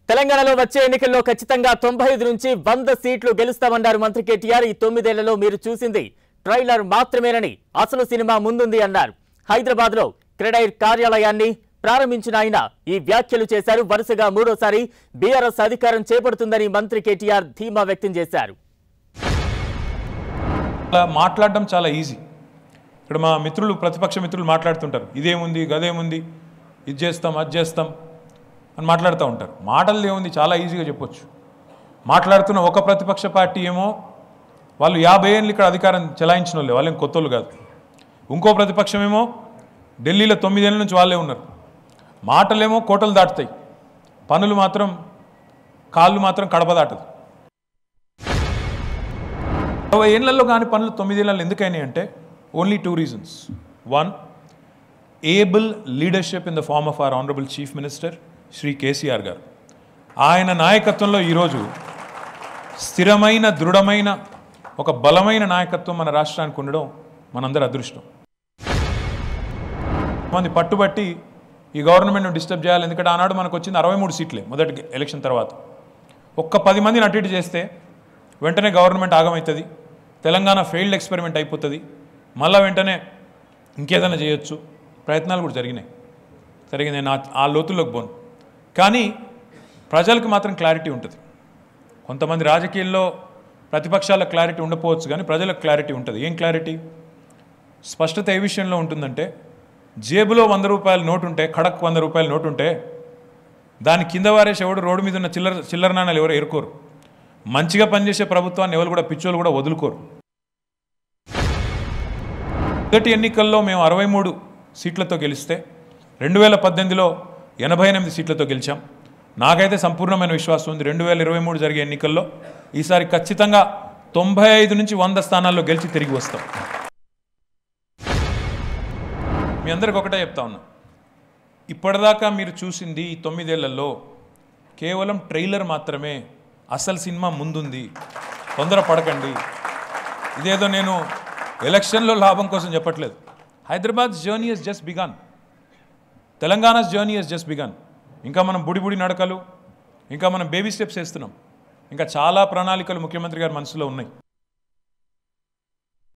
తెలంగాణలో వచ్చే ఎన్నికల్లో ఖచ్చితంగా తొంభై ఐదు నుంచి వంద సీట్లు గెలుస్తామన్నారు మంత్రి కేటీఆర్ ఈ తొమ్మిదేళ్లలో మీరు చూసింది ట్రైలర్ మాత్రమేనని అసలు సినిమా ముందుంది అన్నారు హైదరాబాద్ లో క్రెడైర్ కార్యాలయాన్ని ప్రారంభించిన ఆయన ఈ వ్యాఖ్యలు చేశారు వరుసగా మూడోసారి బీఆర్ఎస్ అధికారం చేపడుతుందని మంత్రి కేటీఆర్ ధీమా వ్యక్తం చేశారు అలా మాట్లాడడం చాలా ఈజీ ఇక్కడ మా మిత్రులు ప్రతిపక్ష మిత్రులు మాట్లాడుతుంటారు ఇదేముంది గదేముంది ఇది చేస్తాం అది చేస్తాం అని మాట్లాడుతూ ఉంటారు మాటలు ఏముంది చాలా ఈజీగా చెప్పొచ్చు మాట్లాడుతున్న ఒక ప్రతిపక్ష పార్టీ ఏమో వాళ్ళు యాభై ఏళ్ళు ఇక్కడ అధికారం చెలాయించిన వాళ్ళే వాళ్ళేం కొత్త వాళ్ళు కాదు ఇంకో ప్రతిపక్షమేమో ఢిల్లీలో తొమ్మిదేళ్ళ నుంచి వాళ్ళే ఉన్నారు మాటలేమో కోటలు దాటుతాయి పనులు మాత్రం కాళ్ళు మాత్రం కడప దాటదు అరవై ఏళ్లలో కాని పనులు తొమ్మిదేళ్ళలో ఎందుకైనాయి అంటే only two reasons one able leadership in the form of our honourable chief minister Shri KCR గారు ఆయన నాయకత్వంలో ఈరోజు స్థిరమైన దృఢమైన ఒక బలమైన నాయకత్వం మన రాష్ట్రానికి ఉండడం మనందరి అదృష్టం మంది పట్టుబట్టి ఈ గవర్నమెంట్ను డిస్టర్బ్ చేయాలి ఎందుకంటే ఆనాడు మనకు వచ్చింది అరవై మూడు సీట్లే మొదటి ఎలక్షన్ తర్వాత ఒక్క పది మందిని అటు ఇటు చేస్తే వెంటనే గవర్నమెంట్ ఆగమవుతుంది తెలంగాణ ఫెయిల్డ్ ఎక్స్పెరిమెంట్ అయిపోతుంది మళ్ళా వెంటనే ఇంకేదైనా చేయొచ్చు ప్రయత్నాలు కూడా జరిగినాయి సరిగా నేను ఆ- ఆ లోతుల్లోకి పోను కానీ ప్రజలకు మాత్రం క్లారిటీ ఉంటుంది కొంతమంది రాజకీయాల్లో ప్రతిపక్షాల క్లారిటీ ఉండకపోవచ్చు కానీ ప్రజలకు క్లారిటీ ఉంటుంది ఏం క్లారిటీ స్పష్టత ఏ విషయంలో ఉంటుందంటే జేబులో వంద రూపాయల నోటు ఉంటే ఖడక్ వంద రూపాయల నోటు ఉంటే దాని కింద వారేసి ఎవడు రోడ్డు మీద ఉన్న చిల్లర చిల్లర నాణాలు ఎవరు ఎరుకోరు మంచిగా పనిచేసే ప్రభుత్వాన్ని ఎవరు కూడా పిచ్చోళ్ళు కూడా వదులుకోరు మొదటి ఎన్నికల్లో మేము అరవై మూడు సీట్లతో గెలిస్తే రెండు వేల పద్దెనిమిదిలో ఎనభై ఎనిమిది సీట్లతో గెలిచాం నాకైతే సంపూర్ణమైన విశ్వాసం ఉంది రెండు వేల ఇరవై మూడు జరిగే ఎన్నికల్లో ఈసారి ఖచ్చితంగా తొంభై ఐదు నుంచి వంద స్థానాల్లో గెలిచి తిరిగి వస్తాం మీ అందరికి ఒకటే చెప్తా ఉన్నా ఇప్పటిదాకా మీరు చూసింది ఈ తొమ్మిదేళ్లలో కేవలం ట్రైలర్ మాత్రమే అసలు సినిమా ముందుంది తొందర పడకండి ఇదేదో నేను ఎలక్షన్లో లాభం కోసం చెప్పట్లేదు Hyderabad journey is just begun Telangana journey is just begun ఇంకా మనం బుడి బుడి నడకలు ఇంకా మనం బేబీ స్టెప్స్ వేస్తున్నాం ఇంకా చాలా ప్రణాళికలు ముఖ్యమంత్రి గారి మనసులో ఉన్నాయి